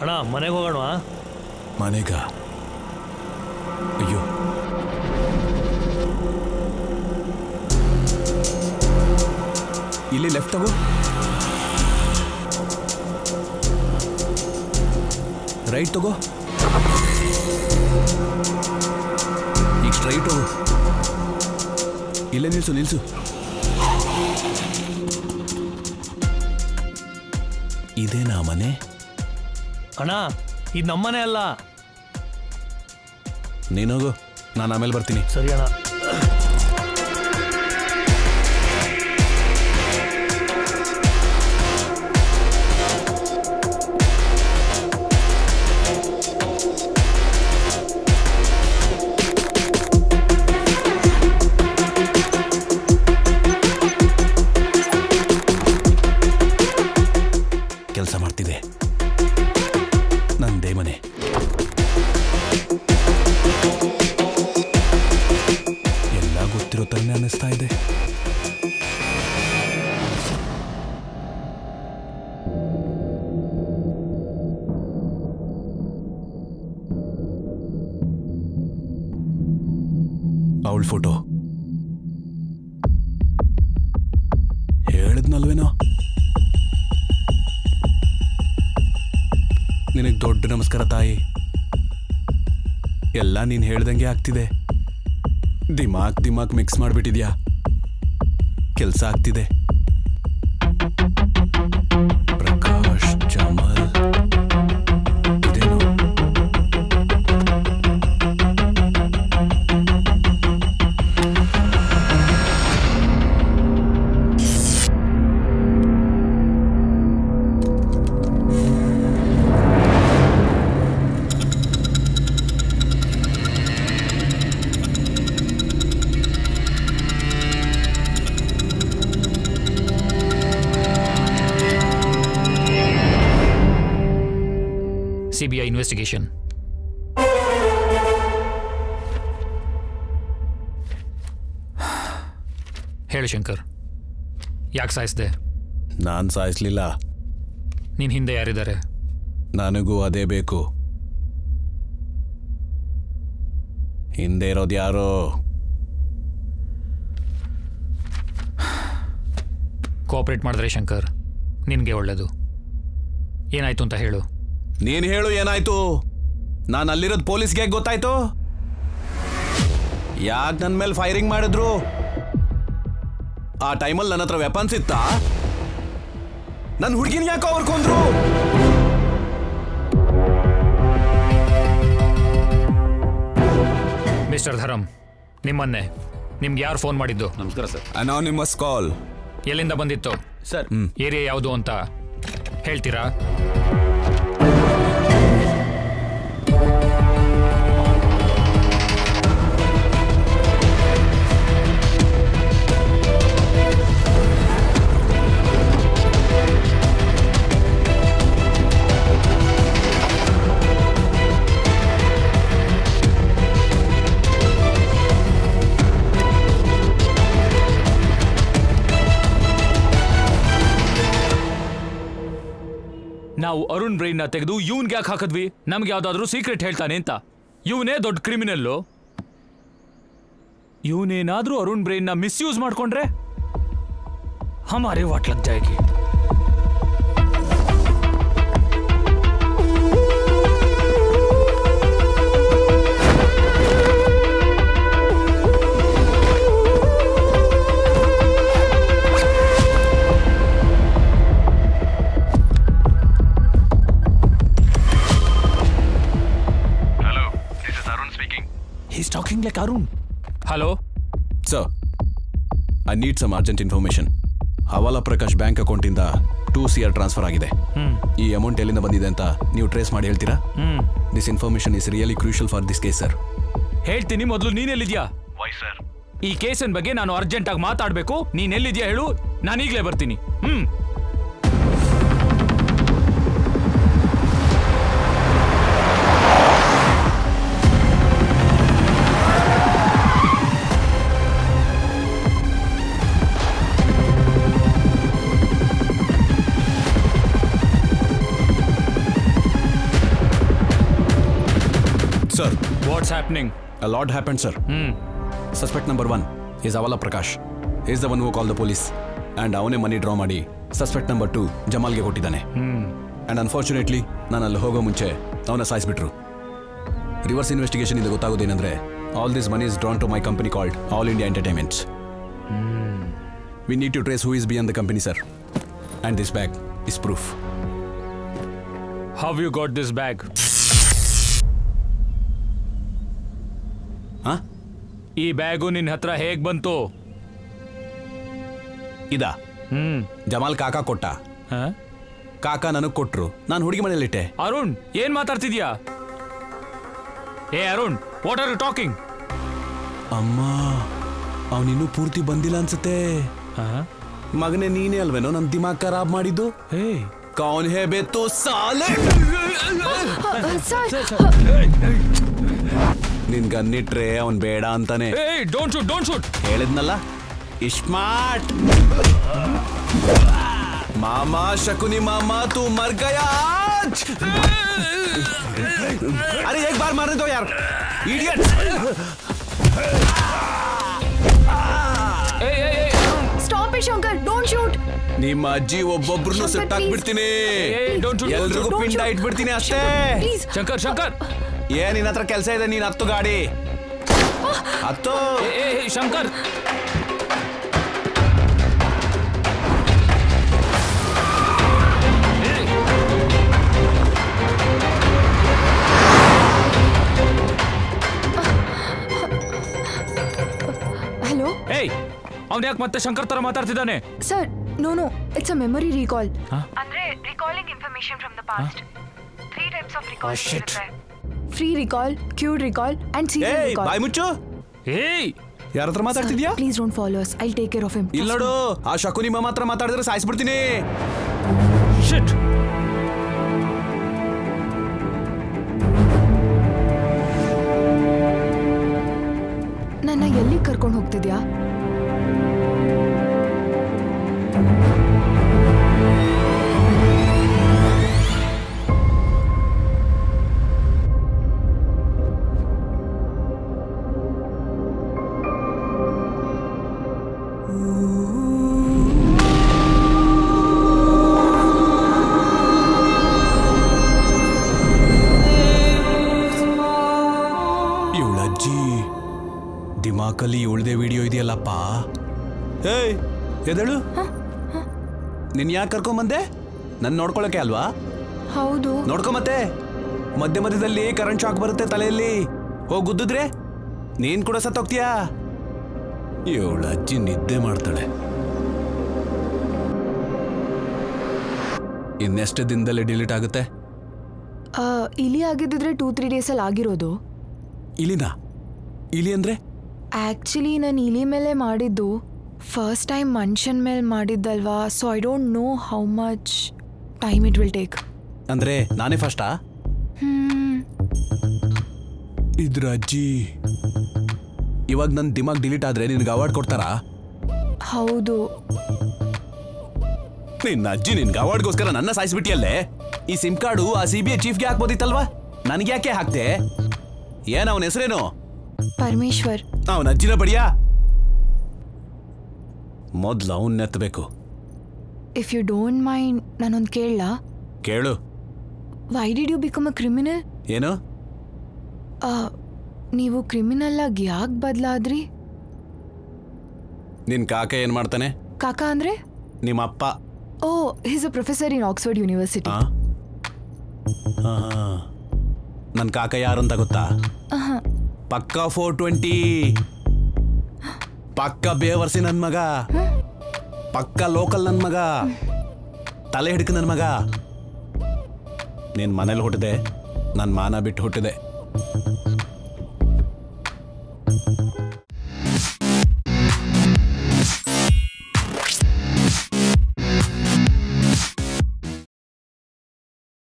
ಅಣ್ಣ ಮನೆಗೆ ಹೋಗೋಣ ಮನೆಗ ಅಯ್ಯೋ ಇಲ್ಲಿ ಲೆಫ್ಟ್ ತಗೋ ರೈಟ್ ತಗೋ ಈಗ ಸ್ಟ್ರೈಟ್ ಹೋಗು ಇಲ್ಲೇ ನಿಲ್ಸು ನಿಲ್ಸು ಇದೇನಾ ಮನೆ ಅಣ್ಣ ಇದು ನಮ್ಮನೆ ಅಲ್ಲ ನೀನೋಗು ನಾನು ಆಮೇಲೆ ಬರ್ತೀನಿ ಸರಿ ಅಣ್ಣ ಕೆಲಸ ಮಾಡ್ತಿದೆ ನಂದೇ ಮನೆ ಎಲ್ಲ ಗೊತ್ತಿರೋ ಥರನೇ ಅನ್ನಿಸ್ತಾ ಇದೆ ಅವಳ ಫೋಟೋ ಹೇಳಿದ್ನಲ್ವೇನೋ ನಿನಗೆ ದೊಡ್ಡ ನಮಸ್ಕಾರ ತಾಯಿ ಎಲ್ಲ ನೀನು ಹೇಳ್ದಂಗೆ ಆಗ್ತಿದೆ ದಿಮಾಕ್ ದಿಮಾಕ್ ಮಿಕ್ಸ್ ಮಾಡಿಬಿಟ್ಟಿದ್ಯಾ ಕೆಲಸ ಆಗ್ತಿದೆ ಪ್ರಕಾಶ್ ಜಮಲ್ ಇದೇನು ಸಿಬಿಐ ಇನ್ವೆಸ್ಟಿಗೇಷನ್ ಹೇಳು ಶಂಕರ್ ಯಾಕೆ ಸಾಯಿಸ್ದೆ ನಾನು ಸಾಯಿಸ್ಲಿಲ್ಲ ನಿನ್ನ ಹಿಂದೆ ಯಾರಿದ್ದಾರೆ ನನಗೂ ಅದೇ ಬೇಕು ಹಿಂದೆ ಇರೋದು ಯಾರೋ ಕೋಆಪ್ರೇಟ್ ಮಾಡಿದ್ರೆ ಶಂಕರ್ ನಿನಗೆ ಒಳ್ಳೇದು ಏನಾಯ್ತು ಅಂತ ಹೇಳು ನೀನು ಹೇಳು ಏನಾಯ್ತು ನಾನು ಅಲ್ಲಿರೋದು ಪೊಲೀಸ್ಗೆ ಹೇಗೆ ಗೊತ್ತಾಯ್ತು ಯಾಕೆ ನನ್ನ ಮೇಲೆ ಫೈರಿಂಗ್ ಮಾಡಿದ್ರು ಆ ಟೈಮಲ್ಲಿ ನನ್ನ ಹತ್ರ ವೆಪನ್ಸ್ ಇತ್ತಾ ನನ್ನ ಹುಡುಗಿನ ಯಾಕೋ ಅವ್ರು ಕೊಂದ್ರು ಮಿಸ್ಟರ್ ಧರಮ್ ನಿಮ್ಮನ್ನೇ ನಿಮ್ಗೆ ಯಾರು ಫೋನ್ ಮಾಡಿದ್ದು ನಮಸ್ಕಾರ ಸರ್ ಅನಾನಿಮಸ್ ಕಾಲ್ ಎಲ್ಲಿಂದ ಬಂದಿತ್ತು ಸರ್ ಏರಿಯಾ ಯಾವುದು ಅಂತ ಹೇಳ್ತೀರಾ ನಾವು ಅರುಣ್ ಬ್ರೈನ್ ನ ತೆಗೆದು ಇವನ್ಗೆ ಯಾಕೆ ಹಾಕಿದ್ವಿ ನಮ್ಗೆ ಯಾವ್ದಾದ್ರು ಸೀಕ್ರೆಟ್ ಹೇಳ್ತಾನೆ ಅಂತ ಇವನೇ ದೊಡ್ಡ ಕ್ರಿಮಿನಲ್ಲು ಇವನೇನಾದ್ರೂ ಅರುಣ್ ಬ್ರೈನ್ ನ ಮಿಸ್ಯೂಸ್ ಮಾಡ್ಕೊಂಡ್ರೆ ಹಮಾರೆ ವಾಟ್ ಲಗ್ ಜಾಯೇಗಿ He's talking like Arun. Hello Sir, I need some urgent information. Hawala Prakash bank ಅಕೌಂಟಿಂದ ಟೂ ಸಿ ಆರ್ ಟ್ರಾನ್ಸ್ಫರ್ ಆಗಿದೆ ಹ್ಮ್ ಈ ಅಮೌಂಟ್ ಎಲ್ಲಿಂದ ಬಂದಿದೆ ಅಂತ ನೀವು ಟ್ರೇಸ್ ಮಾಡಿ ಹೇಳ್ತೀರಾ hmm this information is really crucial for this case sir ಹೇಳ್ತೀನಿ ಮೊದಲು ನೀನೆಲ್ಲಿದ್ಯಾ ಈ ಕೇಸಿನ ಬಗ್ಗೆ ನಾನು ಅರ್ಜೆಂಟ್ ಆಗಿ ಮಾತಾಡ್ಬೇಕು ನೀನ್ ಎಲ್ಲಿದ್ಯಾ ಹೇಳು ನಾನು ಈಗಲೇ ಬರ್ತೀನಿ hmm sir what's happening a lot happen sir hmm suspect number one is Hawala Prakash is the one who call the police and ಅವನೇ ಮನಿ ಡ್ರಾ ಮಾಡಿ ಸಸ್ಪೆಕ್ಟ್ ನಂಬರ್ ಟು ಜಮಾಲ್ಗೆ ಕೊಟ್ಟಿದ್ದಾನೆ ಹ್ಮ್ ಆ್ಯಂಡ್ ಅನ್ಫಾರ್ಚುನೇಟ್ಲಿ ನಾನು ಅಲ್ಲಿ ಹೋಗೋ ಮುಂಚೆ ಅವನ ಸಾಯಿಸ್ಬಿಟ್ರು ರಿವರ್ಸ್ ಇನ್ವೆಸ್ಟಿಗೇಷನ್ ಇಂದ ಗೊತ್ತಾಗೋದೇನೆಂದ್ರೆ all this money is drawn to my company called all India entertainments we need to trace who is behind the company sir and this bag is proof have you got this bag ಹಾಂ ಈ bag ನಿನ್ನ ಹತ್ರ ಹೇಗ್ ಬಂತು ಇದಾ ಹ್ಮ್ Jamal ಕಾಕ ಕೊಟ್ಟ ಹ? ಕಾಕ ನನಗೆ ಕೊಟ್ರು ನಾನು ಹುಡುಗಿ ಮನೇಲಿಟ್ಟೆ ಅರುಣ್ ಏನ್ ಮಾತಾಡ್ತಿದ್ಯಾ ಏ Arun what are you talking ಅಮ್ಮ ಅವನಿನ್ನೂ ಪೂರ್ತಿ ಬಂದಿಲ್ಲ ಅನ್ಸುತ್ತೆ ಮಗನೇ ನೀನೇ ಅಲ್ವೇನೋ ನನ್ನ ದಿಮಾಗ್ ಖರಾಬ್ ಮಾಡಿದ್ದು ಹೇ ಕೌನ್ ಹೇ ಬೇತು ಸಾಲೆ ಸರ್ ನಿನ್ ಗನ್ನಿಟ್ರೆ ಅವನ್ ಬೇಡ ಅಂತಾನೆ ಏ ಡೋಂಟ್ ಶೂಟ್ ಡೋಂಟ್ ಶೂಟ್ ಹೇಳಿದ್ನಲ್ಲ ಇಸ್ಮಾರ್ಟ್ ಮಾಮಾ ಶಕುನಿ ಮಾಮಾ ತೂ ಮರ್ ಗಯಾ ಆಜ್. अरे एक बार मारने दो यार इडियट ಏ ಏ ಏ Arun stop it Shankar don't shoot ನಿಮ್ಮ ಅಜ್ಜಿ ಒಬ್ಬೊಬ್ರನ್ನು ಶಂಕರ್, ಸುಟ್ಟಾಕ್ಬಿಡ್ತೀನಿ ಏ ಡೋಂಟ್ ಶೂಟ್ ಎಲ್ರಿಗೂ Don't ಪಿಂಡ shoot. ಇಟ್ಬಿಡ್ತೀನಿ ಅಷ್ಟೇ ಪ್ಲೀಸ್ ಶಂಕರ್ ಶಂಕರ್ ಏ ನಿನ್ನ ಹತ್ರ ಕೆಲಸ ಇದೆ ನೀನ್ ಹತ್ತು ಗಾಡಿ ಹತ್ತು ಏ ಏ ಏ, ಶಂಕರ್ ಹಲೋ ಏಯ್ ಅವ್ನು ಯಾಕೆ ಮತ್ತೆ ಶಂಕರ್ ತರ ಮಾತಾಡ್ತಿದ್ದಾನೆ sir no no it's a memory recall ಅಂದ್ರೆ recalling information from the past three types of recall shit. ಇರುತ್ತೆ free recall cued recall and serial ಏಯ್ ರಿಕಾಲ್ ಬಾಯ್ ಮುಚ್ಚು ಏಯ್ ಯಾರ ಹತ್ರ ಮಾತಾಡ್ತಿದ್ಯಾ please don't follow us I take care of him ಇಲ್ಲ ನೋಡು ಆ ಶಕುನಿ ಮಾಮ ಹತ್ರ ಮಾತಾಡಿದ್ರೆ ಸಾಯಿಸ್ಬಿಡ್ತೀನಿ ಶಿಟ್ ನನ್ನ ಎಲ್ಲಿ ಕರ್ಕೊಂಡು ಹೋಗ್ತಿದ್ಯಾ ಇವಳ ಅಜ್ಜಿ ದಿಮಾಕಲ್ಲಿ ಇವಳದೇ ವಿಡಿಯೋ ಇದೆಯಲ್ಲಪ್ಪ ಏಯ್ ಎದಳು ನಿನ್ ಯಾಕೆ ಕರ್ಕೊಂಬಂದೆ ನನ್ ನೋಡ್ಕೊಳಕ್ಕೆ ಅಲ್ವಾ ಹೌದು ನೋಡ್ಕೊ ಮತ್ತೆ ಮಧ್ಯ ಮಧ್ಯದಲ್ಲಿ ಕರೆಂಟ್ ಶಾಕ್ ಬರುತ್ತೆ ತಲೆಯಲ್ಲಿ ಹೋಗ್ ಗುದ್ದಿದ್ರೆ ನೀನ್ ಕೂಡ ಸತ್ತೋಗ್ತೀಯಾ ಇವಳ ಅಜ್ಜಿ ನಿದ್ದೆ ಮಾಡ್ತಾಳೆ ಇನ್ನೆಷ್ಟು ದಿನದಲ್ಲಿ ಡಿಲೀಟ್ ಆಗುತ್ತೆ ಆ, ಇಲಿ ಆಗಿದ್ದಿದ್ರೆ ಟೂ ತ್ರೀ ಡೇಸಲ್ಲಿ ಆಗಿರೋದು ಇಲಿನಾ ಇಲಿ ಅಂದ್ರೆ ಆ್ಯಕ್ಚುಲಿ ನಾನು ಇಲಿ ಮೇಲೆ ಮಾಡಿದ್ದು ಫಸ್ಟ್ ಟೈಮ್ ಮನುಷ್ಯನ ಮೇಲೆ ಮಾಡಿದ್ದಲ್ವಾ so I don't know how much time it will take ಅಂದ್ರೆ ನಾನೇ ಫಸ್ಟಾ ಇದ್ರ ಅಜ್ಜಿ ಇವಾಗ ನನ್ನ ದಿಮಾಗ್ ಡಿಲೀಟ್ ಆದ್ರೆ ನಿನ್ಗೆ ಅವಾರ್ಡ್ ಕೊಡ್ತಾರಾ ಹೌದು ನಿನ್ನ ಅಜ್ಜಿ ನಿನ್ಗೆ ಅವಾರ್ಡ್ಗೋಸ್ಕರ ನನ್ನ ಸಾಯಿಸ್ಬಿಟ್ಟಿಯಲ್ಲೇ ಈ ಸಿಮ್ ಕಾರ್ಡು ಆ ಸಿ ಬಿ ಐ ಚೀಫ್ಗೆ ಹಾಕ್ಬೋದಿತ್ತಲ್ವಾ ನನಗೆ ಯಾಕೆ ಹಾಕ್ತೆ ಏನ್ ಅವನ ಹೆಸರೇನು ಪರಮೇಶ್ವರ್ ಅವನ ಅಜ್ಜಿನ ಬಡಿಯಾ ಮೊದ್ಲು ಅವನ್ ನೆತ್ತಬೇಕು ಇಫ್ ಯು ಡೋಂಟ್ ಮೈಂಡ್ ನಾನೊಂದು ಕೇಳಲಾ ಕೇಳು why did you become a criminal ಏನು ನೀವು ಕ್ರಿಮಿನಲ್ ಆಗಿ ಯಾಕೆ ಬದಲಾದ್ರಿ ನಿನ್ ಕಾಕ ಏನ್ ಮಾಡ್ತಾನೆ ಕಾಕ ಅಂದ್ರೆ ನಿಮ್ಮ ಅಪ್ಪ oh is a professor in Oxford University ಆ? ಆ. ನನ್ ಕಾಕ ಯಾರಂತ ಗೊತ್ತಾ ಪಕ್ಕ ಫೋರ್ ಟ್ವೆಂಟಿ ಪಕ್ಕ ಬೇವರ್ಸಿ ನನ್ ಮಗ ಪಕ್ಕ ಲೋಕಲ್ ನನ್ ಮಗ ತಲೆ ಹಿಡ್ಕ ನನ್ ಮಗ ನೀನ್ ಮನೇಲಿ ಹುಟ್ಟಿದೆ ನನ್ ಮಾನ ಬಿಟ್ಟು ಹುಟ್ಟಿದೆ